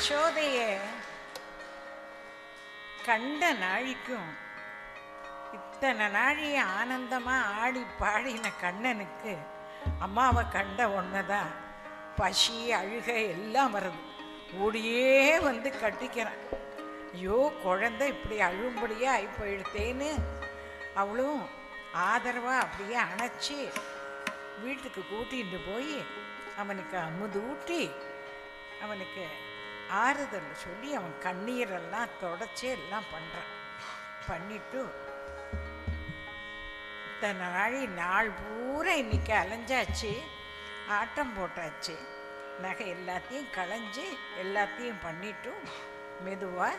யசோதைய கண்ட நாழிக்கும் இத்தனை நாழி ஆனந்தமா ஆடி பாடின கண்ணனுக்கு அம்மாவை கண்ட ஒன்றுதான் பசி அழுகை எல்லாம் வருது ஓடியே வந்து கட்டிக்கிறான் ஐயோ குழந்தை இப்படி அழும்படியே ஆகி போயிடுத்தேன்னு அவளும் ஆதரவா அப்படியே அணைச்சி வீட்டுக்கு கூட்டிட்டு போய் அவனுக்கு அமுது ஊட்டி அவனுக்கு ஆறுதல் சொல்லி அவன் கண்ணீரெல்லாம் தொடச்சி எல்லாம் பண்ணுறான் பண்ணிட்டு இத்தனை நாளி நாள் பூரா இன்னைக்கு அலைஞ்சாச்சு ஆட்டம் போட்டாச்சு நகை எல்லாத்தையும் களைஞ்சு எல்லாத்தையும் பண்ணிட்டு மெதுவாக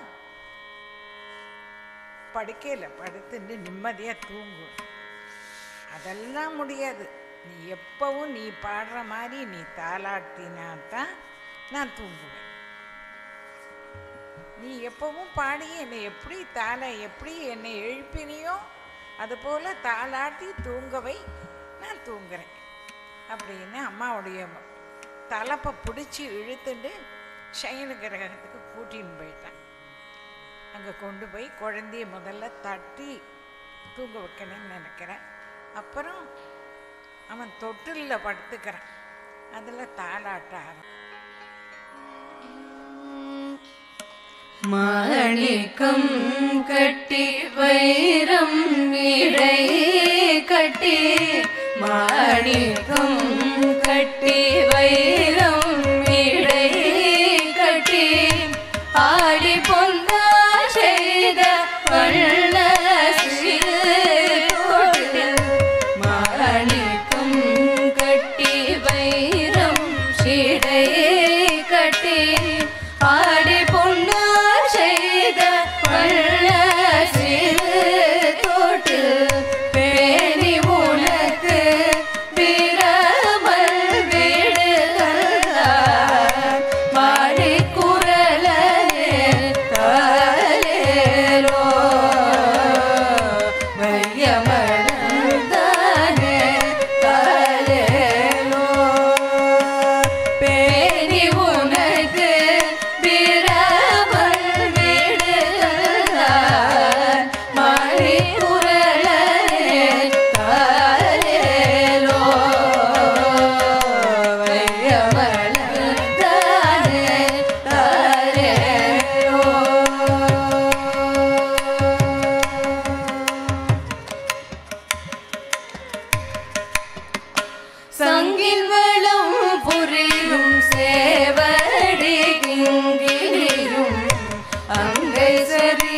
படுக்கையில் படுத்துட்டு நிம்மதியாக தூங்கும் அதெல்லாம் முடியாது நீ எப்பவும் நீ பாடுற மாதிரி நீ தாளாட்டினா தான் நான் தூங்குவேன் நீ எப்பவும் பாடி என்னை எப்படி தாளை எப்படி என்னை எழுப்பினியோ அதுபோல் தாளாட்டி தூங்கவை நான் தூங்குறேன் அப்படின்னு அம்மாவுடைய தலைப்பை பிடிச்சி இழுத்துட்டு சயன கிரகத்துக்கு கூட்டின்னு போயிட்டான் அங்கே கொண்டு போய் குழந்தைய முதல்ல தட்டி தூங்க வைக்கணும்னு நினைக்கிறேன் அப்புறம் அவன் தொட்டிலில் படுத்துக்கிறான் அதில் தாளாட்ட ஆரம்பி மாணிக்கம் கட்டி வைரம் இடை கட்டி மாணிக்கம் கட்டி வைரம் இடை கட்டி ஆடி பொன்னா செய்த வண்ண சிறு தொட்டில் மாணிக்கம் கட்டி வைரம் சிடை கட்டி ஆடி பொன்னா செய்த வண்ண சிறு தொட்டில் பேணி உனக்கு பிரமல் வீடு மாடி குரலே காலேலோ வையமளந்தானே காலேலோ பேணி உனக்கு பிரமல் வீடு மாடி குரலே காலேலோ வையமளந்தானே சங்கில் வளம் புரியும் சேவடி கிங்கிலியும் அங்கை சரி